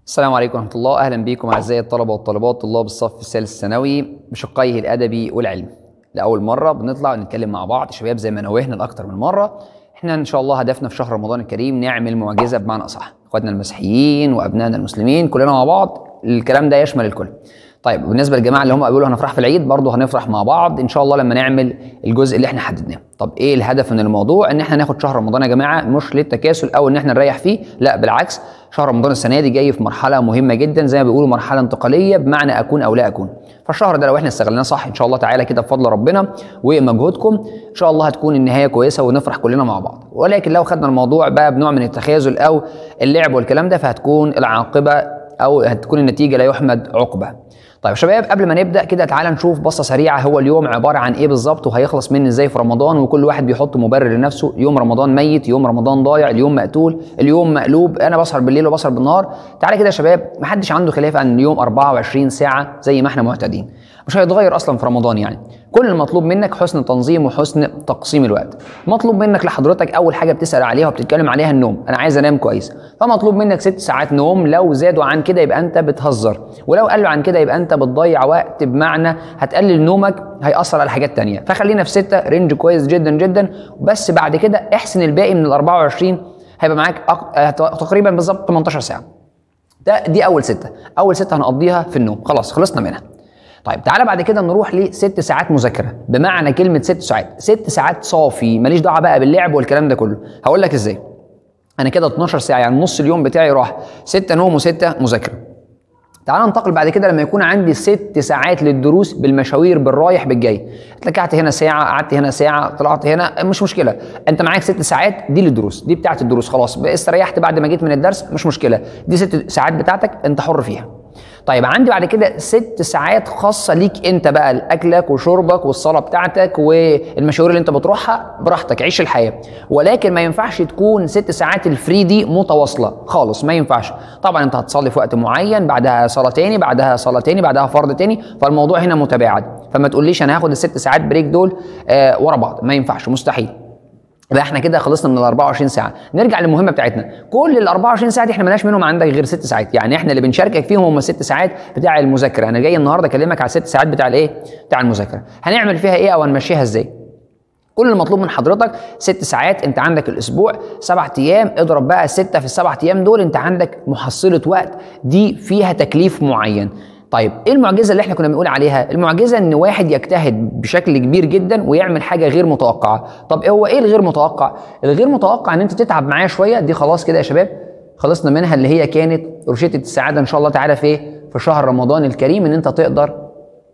السلام عليكم ورحمة الله أهلا بكم أعزائي الطلبة والطالبات طلاب الصف الثالث الثانوي بشقيه الأدبي والعلمي لأول مرة بنطلع ونتكلم مع بعض شباب زي ما نوهنا لأكتر من مرة احنا إن شاء الله هدفنا في شهر رمضان الكريم نعمل معجزة بمعنى أصح إخواتنا المسيحيين وأبنائنا المسلمين كلنا مع بعض الكلام ده يشمل الكل طيب بالنسبه للجماعه اللي هم بيقولوا هنفرح في العيد برضه هنفرح مع بعض ان شاء الله لما نعمل الجزء اللي احنا حددناه طب ايه الهدف من الموضوع ان احنا ناخد شهر رمضان يا جماعه مش للتكاسل او ان احنا نريح فيه لا بالعكس شهر رمضان السنه دي جاي في مرحله مهمه جدا زي ما بيقولوا مرحله انتقاليه بمعنى اكون او لا اكون فالشهر ده لو احنا استغلناه صح ان شاء الله تعالى كده بفضل ربنا ومجهودكم ان شاء الله هتكون النهايه كويسه ونفرح كلنا مع بعض ولكن لو خدنا الموضوع بقى بنوع من التخاذل او اللعب والكلام ده فهتكون العاقبه او هتكون النتيجه لا يحمد عقبه طيب يا شباب قبل ما نبدا كده تعالى نشوف بصه سريعه هو اليوم عباره عن ايه بالظبط وهيخلص مني ازاي في رمضان وكل واحد بيحط مبرر لنفسه يوم رمضان ميت يوم رمضان ضايع اليوم مقتول اليوم مقلوب انا بسهر بالليل وبسهر بالنهار تعالى كده يا شباب محدش عنده خلاف عن اليوم 24 ساعه زي ما احنا معتادين مش هيتغير اصلا في رمضان يعني كل المطلوب منك حسن تنظيم وحسن تقسيم الوقت مطلوب منك لحضرتك اول حاجه بتسال عليها وبتتكلم عليها النوم انا عايز انام كويس فمطلوب منك ست ساعات نوم لو زادوا عن كده يبقى انت بتهزر ولو قلوا عن كده يبقى انت بتضيع وقت بمعنى هتقلل نومك هيأثر على حاجات تانية فخلينا في ستة رينج كويس جدا جدا بس بعد كده احسن الباقي من ال 24 هيبقى معاك أق... تقريبا بالظبط 18 ساعه ده دي اول سته اول سته هنقضيها في النوم خلاص خلصنا منها طيب تعالى بعد كده نروح لست ساعات مذاكره بمعنى كلمه ست ساعات ست ساعات صافي ماليش دعوه بقى باللعب والكلام ده كله هقول لك ازاي انا كده 12 ساعه يعني نص اليوم بتاعي راح ستة نوم وستة مذاكره تعال ننتقل بعد كده لما يكون عندي ست ساعات للدروس بالمشاوير بالرايح بالجاي اتلكعت هنا ساعه قعدت هنا ساعه طلعت هنا مش مشكله انت معاك ست ساعات دي للدروس دي بتاعت الدروس خلاص استريحت بعد ما جيت من الدرس مش مشكله دي ست ساعات بتاعتك انت حر فيها طيب عندي بعد كده ست ساعات خاصه ليك انت بقى لاكلك وشربك والصلاه بتاعتك والمشاوير اللي انت بتروحها براحتك عيش الحياه ولكن ما ينفعش تكون ست ساعات الفري دي متواصله خالص ما ينفعش طبعا انت هتصلي في وقت معين بعدها صلاه تاني بعدها صلاه تاني بعدها فرض تاني فالموضوع هنا متباعد فما تقوليش انا هاخد الست ساعات بريك دول آه ورا بعض ما ينفعش مستحيل يبقى احنا كده خلصنا من ال 24 ساعه نرجع للمهمه بتاعتنا كل ال 24 ساعه دي احنا مالناش منهم عندك غير ست ساعات يعني احنا اللي بنشاركك فيهم هم ست ساعات بتاع المذاكره انا جاي النهارده اكلمك على ست ساعات بتاع الايه بتاع المذاكره هنعمل فيها ايه او هنمشيها ازاي كل المطلوب من حضرتك ست ساعات انت عندك الاسبوع سبع ايام اضرب بقى سته في السبع ايام دول انت عندك محصله وقت دي فيها تكليف معين طيب ايه المعجزه اللي احنا كنا بنقول عليها المعجزه ان واحد يجتهد بشكل كبير جدا ويعمل حاجه غير متوقعه طب ايه هو ايه الغير متوقع الغير متوقع ان انت تتعب معايا شويه دي خلاص كده يا شباب خلصنا منها اللي هي كانت روشته السعاده ان شاء الله تعالى في في شهر رمضان الكريم ان انت تقدر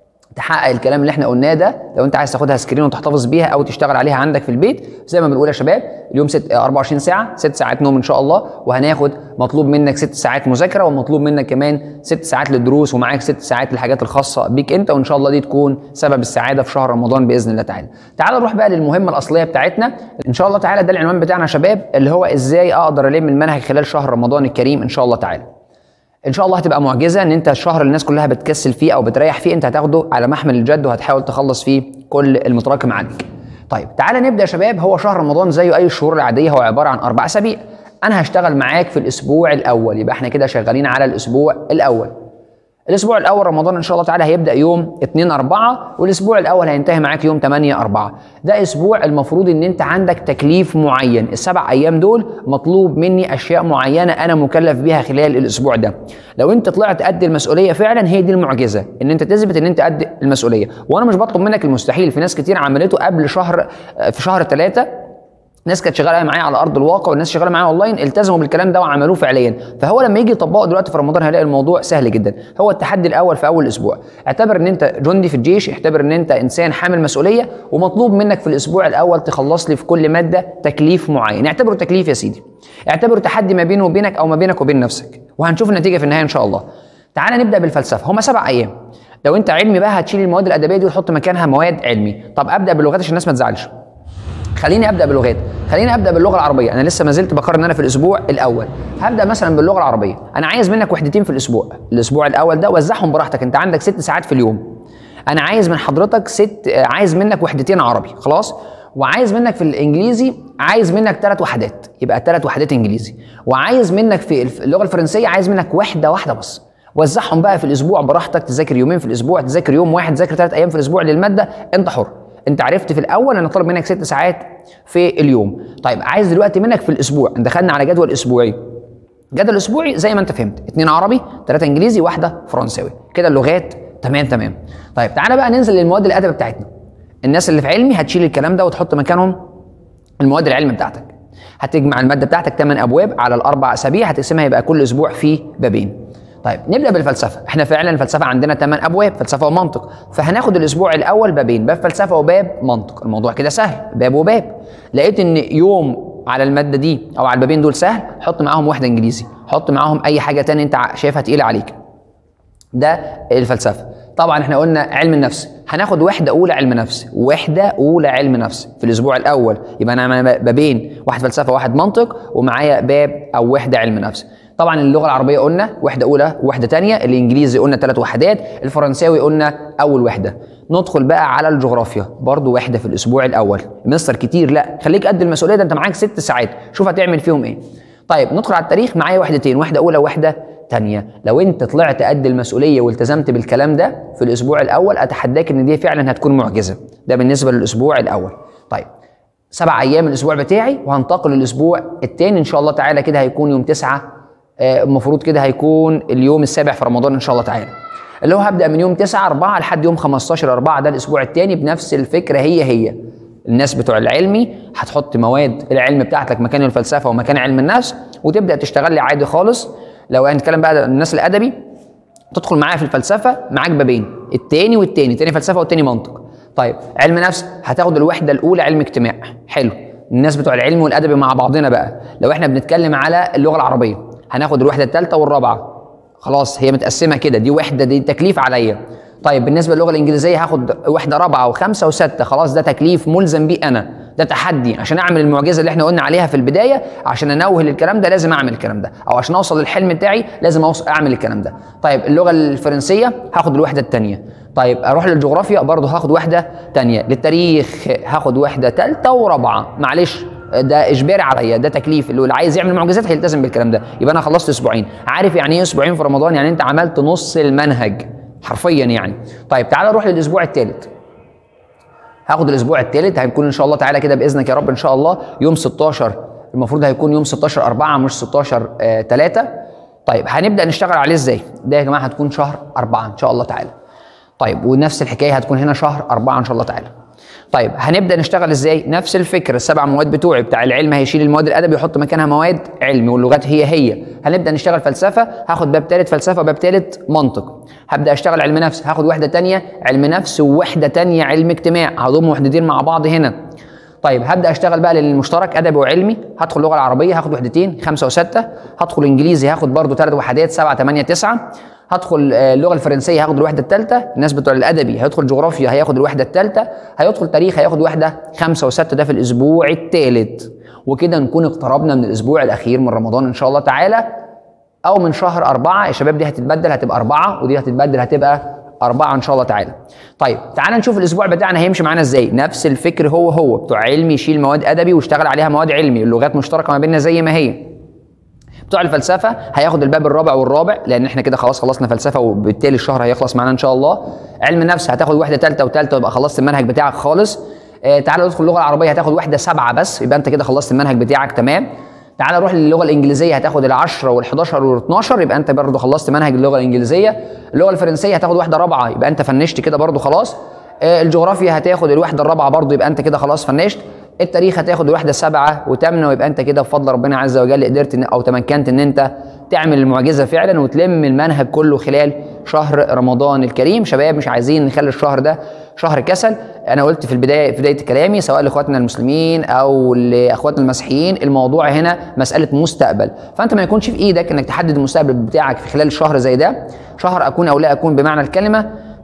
تحقق الكلام اللي احنا قلناه ده لو انت عايز تاخدها سكرين وتحتفظ بيها او تشتغل عليها عندك في البيت زي ما بنقول يا شباب اليوم ست 24 ساعه ست ساعات نوم ان شاء الله وهناخد مطلوب منك ست ساعات مذاكره ومطلوب منك كمان ست ساعات للدروس ومعاك ست ساعات للحاجات الخاصه بيك انت وان شاء الله دي تكون سبب السعاده في شهر رمضان باذن الله تعالى. تعال نروح بقى للمهمه الاصليه بتاعتنا ان شاء الله تعالى ده العنوان بتاعنا يا شباب اللي هو ازاي اقدر الم المنهج خلال شهر رمضان الكريم ان شاء الله تعالى. ان شاء الله هتبقى معجزه ان انت الشهر اللي الناس كلها بتكسل فيه او بتريح فيه انت هتاخده على محمل الجد وهتحاول تخلص فيه كل المتراكم عليك. طيب تعالى نبدا يا شباب هو شهر رمضان زيه اي الشهور العاديه هو عباره عن اربع اسابيع. انا هشتغل معاك في الاسبوع الاول يبقى احنا كده شغالين على الاسبوع الاول. الاسبوع الاول رمضان ان شاء الله تعالى هيبدا يوم 2 4 والاسبوع الاول هينتهي معاك يوم 8 4 ده اسبوع المفروض ان انت عندك تكليف معين السبع ايام دول مطلوب مني اشياء معينه انا مكلف بيها خلال الاسبوع ده لو انت طلعت قد المسؤوليه فعلا هي دي المعجزه ان انت تثبت ان انت قد المسؤوليه وانا مش بطلب منك المستحيل في ناس كتير عملته قبل شهر في شهر ثلاثة ناس كانت شغاله معايا على ارض الواقع والناس شغاله معايا اونلاين التزموا بالكلام ده وعملوه فعليا فهو لما يجي يطبقه دلوقتي في رمضان هيلاقي الموضوع سهل جدا هو التحدي الاول في اول اسبوع اعتبر ان انت جندي في الجيش اعتبر ان انت انسان حامل مسؤوليه ومطلوب منك في الاسبوع الاول تخلص لي في كل ماده تكليف معين اعتبره تكليف يا سيدي اعتبره تحدي ما بينه وبينك او ما بينك وبين نفسك وهنشوف النتيجه في النهايه ان شاء الله تعال نبدا بالفلسفه هما سبع ايام لو انت علمي بقى هتشيل المواد الادبيه دي وتحط مكانها مواد علمي طب ابدا باللغات عشان الناس ما تزعلش خليني ابدا باللغات خليني ابدا باللغه العربيه انا لسه ما زلت بقرر ان انا في الاسبوع الاول هبدا مثلا باللغه العربيه انا عايز منك وحدتين في الاسبوع الاسبوع الاول ده وزعهم براحتك انت عندك ست ساعات في اليوم انا عايز من حضرتك ست عايز منك وحدتين عربي خلاص وعايز منك في الانجليزي عايز منك ثلاث وحدات يبقى ثلاث وحدات انجليزي وعايز منك في الف- اللغه الفرنسيه عايز منك وحده واحده بس وزعهم بقى في الاسبوع براحتك تذاكر يومين في الاسبوع تذاكر يوم واحد تذاكر ثلاث ايام في الاسبوع للماده انت حر انت عرفت في الاول انا طالب منك ست ساعات في اليوم طيب عايز دلوقتي منك في الاسبوع دخلنا على جدول اسبوعي جدول اسبوعي زي ما انت فهمت اتنين عربي ثلاثه انجليزي واحده فرنساوي كده اللغات تمام تمام طيب تعالى بقى ننزل للمواد الادب بتاعتنا الناس اللي في علمي هتشيل الكلام ده وتحط مكانهم المواد العلم بتاعتك هتجمع الماده بتاعتك 8 ابواب على الاربع اسابيع هتقسمها يبقى كل اسبوع فيه بابين طيب نبدا بالفلسفه احنا فعلا الفلسفه عندنا 8 ابواب فلسفه ومنطق فهناخد الاسبوع الاول بابين باب فلسفه وباب منطق الموضوع كده سهل باب وباب لقيت ان يوم على الماده دي او على البابين دول سهل حط معاهم واحده انجليزي حط معاهم اي حاجه تانية انت ع- شايفها تقيله عليك ده الفلسفه طبعا احنا قلنا علم النفس هناخد وحده اولى علم نفس وحده اولى علم نفس في الاسبوع الاول يبقى انا معايا بابين واحد فلسفه واحد منطق ومعايا باب او وحده علم نفس طبعا اللغه العربيه قلنا وحده اولى وحده تانية الانجليزي قلنا ثلاث وحدات الفرنساوي قلنا اول وحده ندخل بقى على الجغرافيا برضو وحده في الاسبوع الاول مستر كتير لا خليك قد المسؤوليه ده انت معاك ست ساعات شوف هتعمل فيهم ايه طيب ندخل على التاريخ معايا وحدتين واحده اولى وواحده تانية لو انت طلعت قد المسؤوليه والتزمت بالكلام ده في الاسبوع الاول اتحداك ان دي فعلا هتكون معجزه ده بالنسبه للاسبوع الاول طيب سبع ايام الاسبوع بتاعي وهنتقل للاسبوع الثاني ان شاء الله تعالى كده هيكون يوم تسعة آه، المفروض كده هيكون اليوم السابع في رمضان ان شاء الله تعالى اللي هو هبدا من يوم 9 4 لحد يوم 15 4 ده الاسبوع الثاني بنفس الفكره هي هي الناس بتوع العلمي هتحط مواد العلم بتاعتك مكان الفلسفه ومكان علم النفس وتبدا تشتغل لي عادي خالص لو هنتكلم بقى الناس الادبي تدخل معايا في الفلسفه معاك بابين التاني والتاني تاني فلسفه والتاني منطق طيب علم نفس هتاخد الوحده الاولى علم اجتماع حلو الناس بتوع العلم والادبي مع بعضنا بقى لو احنا بنتكلم على اللغه العربيه هناخد الوحده الثالثه والرابعه خلاص هي متقسمه كده دي وحده دي تكليف عليا طيب بالنسبه للغه الانجليزيه هاخد وحده رابعه وخمسه وسته خلاص ده تكليف ملزم بيه انا ده تحدي عشان اعمل المعجزه اللي احنا قلنا عليها في البدايه عشان انوه للكلام ده لازم اعمل الكلام ده او عشان اوصل للحلم بتاعي لازم أوصل اعمل الكلام ده طيب اللغه الفرنسيه هاخد الوحده الثانيه طيب اروح للجغرافيا برضه هاخد وحده ثانيه للتاريخ هاخد وحده ثالثه ورابعه معلش ده اجباري عليا ده تكليف اللي عايز يعمل معجزات هيلتزم بالكلام ده يبقى انا خلصت اسبوعين عارف يعني ايه اسبوعين في رمضان يعني انت عملت نص المنهج حرفيا يعني طيب تعال نروح للاسبوع الثالث هاخد الاسبوع الثالث هيكون ان شاء الله تعالى كده باذنك يا رب ان شاء الله يوم 16 المفروض هيكون يوم 16 4 مش 16 آه 3 طيب هنبدا نشتغل عليه ازاي ده يا جماعه هتكون شهر 4 ان شاء الله تعالى طيب ونفس الحكايه هتكون هنا شهر 4 ان شاء الله تعالى طيب هنبدا نشتغل ازاي نفس الفكره السبع مواد بتوعي بتاع العلم هيشيل المواد الادبي ويحط مكانها مواد علمي واللغات هي هي هنبدا نشتغل فلسفه هاخد باب ثالث فلسفه وباب ثالث منطق هبدا اشتغل علم نفس هاخد وحده تانية علم نفس ووحده تانية علم اجتماع هضم وحدتين مع بعض هنا طيب هبدا اشتغل بقى للمشترك ادبي وعلمي هدخل اللغه العربيه هاخد وحدتين خمسه وسته هدخل انجليزي هاخد برضو ثلاث وحدات سبعه ثمانيه تسعه هدخل آه، اللغه الفرنسيه هاخد الوحده الثالثه الناس بتوع الادبي هيدخل جغرافيا هياخد الوحده الثالثه هيدخل تاريخ هياخد وحده خمسه وسته ده في الاسبوع الثالث وكده نكون اقتربنا من الاسبوع الاخير من رمضان ان شاء الله تعالى او من شهر أربعة يا شباب دي هتتبدل هتبقى أربعة ودي هتتبدل هتبقى أربعة إن شاء الله تعالى. طيب تعالى نشوف الأسبوع بتاعنا هيمشي معانا إزاي؟ نفس الفكر هو هو بتوع علمي يشيل مواد أدبي واشتغل عليها مواد علمي، اللغات مشتركة ما بيننا زي ما هي. بتوع الفلسفه هياخد الباب الرابع والرابع لان احنا كده خلاص خلصنا فلسفه وبالتالي الشهر هيخلص معانا ان شاء الله علم النفس هتاخد واحده ثالثه وثالثه ويبقى خلصت المنهج بتاعك خالص آه تعالى ندخل اللغه العربيه هتاخد واحده سبعه بس يبقى انت كده خلصت المنهج بتاعك تمام تعالى نروح للغه الانجليزيه هتاخد ال10 وال11 وال12 يبقى انت برضه خلصت منهج اللغه الانجليزيه اللغه الفرنسيه هتاخد واحده رابعه يبقى انت فنشت كده برضه خلاص آه الجغرافيا هتاخد الوحده الرابعه برضه يبقى انت كده خلاص فنشت التاريخ هتاخد الوحده سبعه وثامنه ويبقى انت كده بفضل ربنا عز وجل قدرت إن او تمكنت ان انت تعمل المعجزه فعلا وتلم المنهج كله خلال شهر رمضان الكريم شباب مش عايزين نخلي الشهر ده شهر كسل انا قلت في البدايه في بدايه كلامي سواء لاخواتنا المسلمين او لاخواتنا المسيحيين الموضوع هنا مساله مستقبل فانت ما يكونش في ايدك انك تحدد المستقبل بتاعك في خلال شهر زي ده شهر اكون او لا اكون بمعنى الكلمه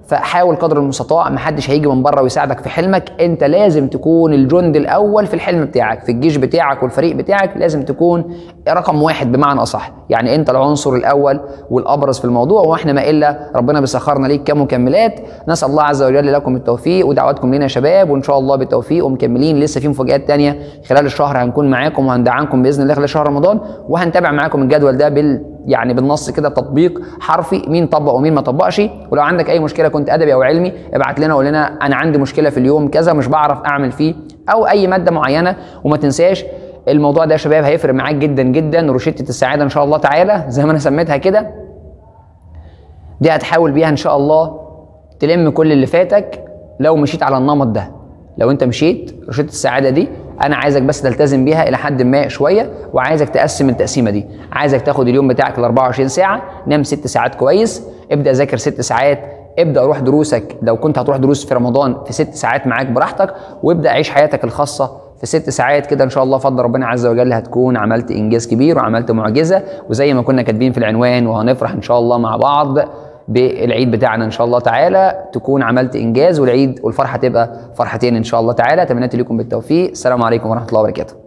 فحاول قدر المستطاع محدش هيجي من بره ويساعدك في حلمك انت لازم تكون الجند الاول في الحلم بتاعك في الجيش بتاعك والفريق بتاعك لازم تكون رقم واحد بمعنى اصح يعني انت العنصر الاول والابرز في الموضوع واحنا ما الا ربنا بيسخرنا ليك كمكملات نسال الله عز وجل لكم التوفيق ودعواتكم لنا يا شباب وان شاء الله بالتوفيق ومكملين لسه في مفاجات تانية خلال الشهر هنكون معاكم وهندعمكم باذن الله خلال شهر رمضان وهنتابع معاكم الجدول ده بال يعني بالنص كده تطبيق حرفي مين طبق ومين ما طبقش ولو عندك اي مشكله كنت ادبي او علمي ابعت لنا وقول لنا انا عندي مشكله في اليوم كذا مش بعرف اعمل فيه او اي ماده معينه وما تنساش الموضوع ده يا شباب هيفرق معاك جدا جدا روشته السعاده ان شاء الله تعالى زي ما انا سميتها كده دي هتحاول بيها ان شاء الله تلم كل اللي فاتك لو مشيت على النمط ده لو انت مشيت روشته السعاده دي انا عايزك بس تلتزم بيها الى حد ما شويه وعايزك تقسم التقسيمه دي عايزك تاخد اليوم بتاعك ال 24 ساعه نام ست ساعات كويس ابدا ذاكر ست ساعات ابدا روح دروسك لو كنت هتروح دروس في رمضان في ست ساعات معاك براحتك وابدا عيش حياتك الخاصه في ست ساعات كده ان شاء الله فضل ربنا عز وجل هتكون عملت انجاز كبير وعملت معجزه وزي ما كنا كاتبين في العنوان وهنفرح ان شاء الله مع بعض بالعيد بتاعنا ان شاء الله تعالى تكون عملت انجاز والعيد والفرحه تبقى فرحتين ان شاء الله تعالى تمنياتي لكم بالتوفيق السلام عليكم ورحمه الله وبركاته